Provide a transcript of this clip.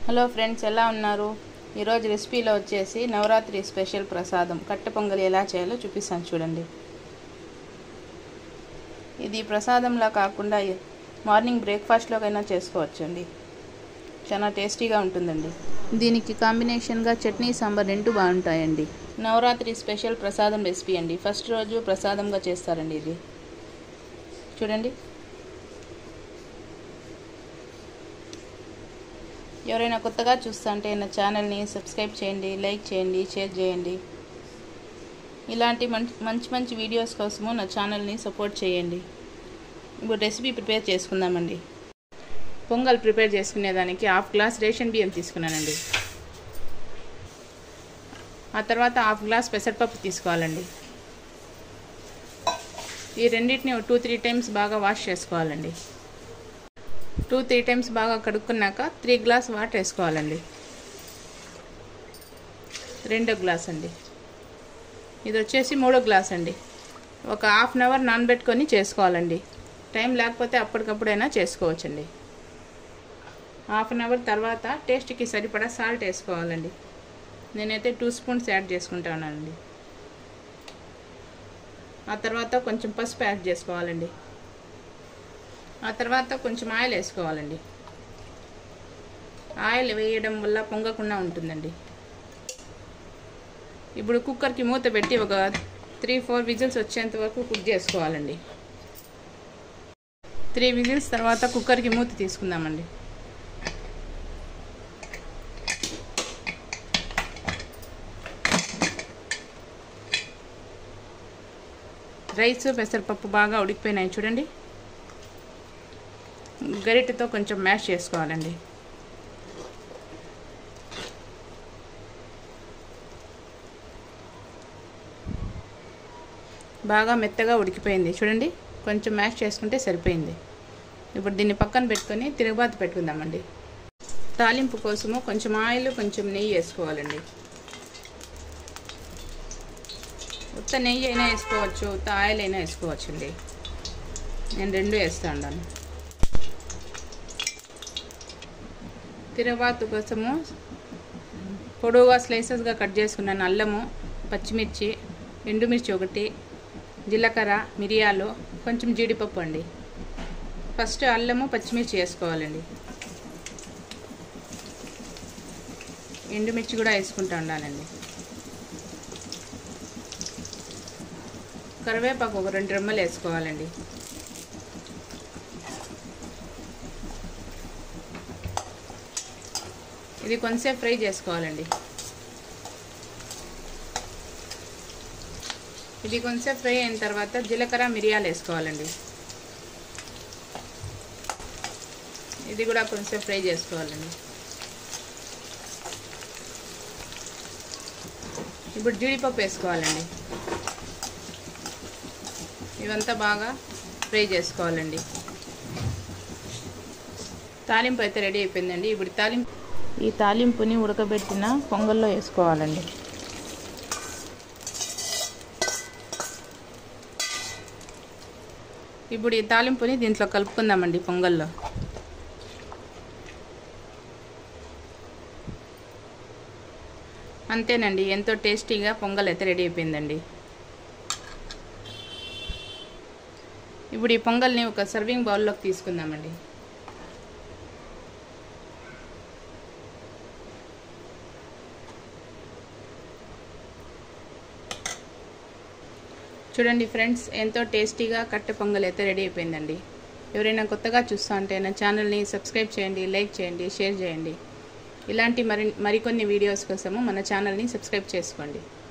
hello friends ఎలా ఉన్నారు ఈరోజు రెసిపీలో వచ్చేసి నవరాత్రి స్పెషల్ ప్రసాదం కట్టె పొంగలి ఎలా చేయాలో చూపిస్తాను చూడండి ఇది ప్రసాదంలా కాకుండా మార్నింగ్ బ్రేక్ఫాస్ట్లోకైనా చేసుకోవచ్చండి చాలా టేస్టీగా ఉంటుందండి దీనికి కాంబినేషన్గా చట్నీ సాంబార్ రెండు బాగుంటాయండి నవరాత్రి స్పెషల్ ప్రసాదం రెసిపీ అండి ఫస్ట్ రోజు ప్రసాదంగా చేస్తారండి ఇది చూడండి ఎవరైనా కొత్తగా చూస్తుంటే నా ఛానల్ని సబ్స్క్రైబ్ చేయండి లైక్ చేయండి షేర్ చేయండి ఇలాంటి మంచి మంచి మంచి వీడియోస్ కోసము నా ఛానల్ని సపోర్ట్ చేయండి ఇప్పుడు రెసిపీ ప్రిపేర్ చేసుకుందామండి పొంగల్ ప్రిపేర్ చేసుకునేదానికి హాఫ్ గ్లాస్ రేషన్ బియ్యం తీసుకున్నానండి ఆ తర్వాత హాఫ్ గ్లాస్ పెసరపప్పు తీసుకోవాలండి ఈ రెండింటిని టూ త్రీ టైమ్స్ బాగా వాష్ చేసుకోవాలండి టూ త్రీ టైమ్స్ బాగా కడుక్కున్నాక త్రీ గ్లాస్ వాటర్ వేసుకోవాలండి రెండో గ్లాస్ అండి ఇది వచ్చేసి మూడో గ్లాస్ అండి ఒక హాఫ్ అన్ అవర్ నానబెట్టుకొని చేసుకోవాలండి టైం లేకపోతే అప్పటికప్పుడైనా చేసుకోవచ్చండి హాఫ్ అన్ అవర్ తర్వాత టేస్ట్కి సరిపడా సాల్ట్ వేసుకోవాలండి నేనైతే టూ స్పూన్స్ యాడ్ చేసుకుంటానండి ఆ తర్వాత కొంచెం పసుపు యాడ్ చేసుకోవాలండి ఆ తర్వాత కొంచెం ఆయిల్ వేసుకోవాలండి ఆయిల్ వేయడం వల్ల పొంగకుండా ఉంటుందండి ఇప్పుడు కుక్కర్కి మూత పెట్టి ఒక త్రీ ఫోర్ విజిల్స్ వచ్చేంత వరకు కుక్ చేసుకోవాలండి త్రీ విజిల్స్ తర్వాత కుక్కర్కి మూత తీసుకుందామండి రైస్ పెసరపప్పు బాగా ఉడికిపోయినాయి చూడండి గరిటెతో కొంచెం మ్యాష్ చేసుకోవాలండి బాగా మెత్తగా ఉడికిపోయింది చూడండి కొంచెం మ్యాష్ చేసుకుంటే సరిపోయింది ఇప్పుడు దీన్ని పక్కన పెట్టుకొని తిరుగుబాతు పెట్టుకుందామండి తాలింపు కోసము కొంచెం ఆయిల్ కొంచెం నెయ్యి వేసుకోవాలండి ఉత్త నెయ్యి అయినా వేసుకోవచ్చు ఉత్త ఆయిల్ అయినా వేసుకోవచ్చు అండి నేను రెండు వేస్తా ఉన్నాను తిరగబాతు కోసము పొడవుగా స్లైసెస్గా కట్ చేసుకున్నాను అల్లము పచ్చిమిర్చి ఎండుమిర్చి ఒకటి జీలకర్ర మిరియాలు కొంచెం జీడిపప్పు అండి ఫస్ట్ అల్లము పచ్చిమిర్చి వేసుకోవాలండి ఎండుమిర్చి కూడా వేసుకుంటా ఉండాలండి కరివేపాకు ఒక రెండు రెమ్మలు వేసుకోవాలండి ఇది కొంచెంసేపు ఫ్రై చేసుకోవాలండి ఇది కొంచెం ఫ్రై అయిన తర్వాత జీలకర్ర మిరియాలు వేసుకోవాలండి ఇది కూడా కొంచెం ఫ్రై చేసుకోవాలండి ఇప్పుడు జీడిపప్పు వేసుకోవాలండి ఇవంతా బాగా ఫ్రై చేసుకోవాలండి తాలింపు అయితే రెడీ అయిపోయిందండి ఇప్పుడు తాలింపు ఈ తాలింపుని ఉడకబెట్టిన పొంగల్లో వేసుకోవాలండి ఇప్పుడు ఈ తాలింపుని దీంట్లో కలుపుకుందామండి పొంగల్లో అంతేనండి ఎంతో టేస్టీగా పొంగల్ అయితే రెడీ అయిపోయిందండి ఇప్పుడు ఈ పొంగల్ని ఒక సర్వింగ్ బౌల్లోకి తీసుకుందామండి చూడండి ఫ్రెండ్స్ ఎంతో టేస్టీగా కట్టె పొంగల్ అయితే రెడీ అయిపోయిందండి ఎవరైనా కొత్తగా చూస్తా ఉంటే నా ఛానల్ని సబ్స్క్రైబ్ చేయండి లైక్ చేయండి షేర్ చేయండి ఇలాంటి మరి మరికొన్ని వీడియోస్ కోసము మన ఛానల్ని సబ్స్క్రైబ్ చేసుకోండి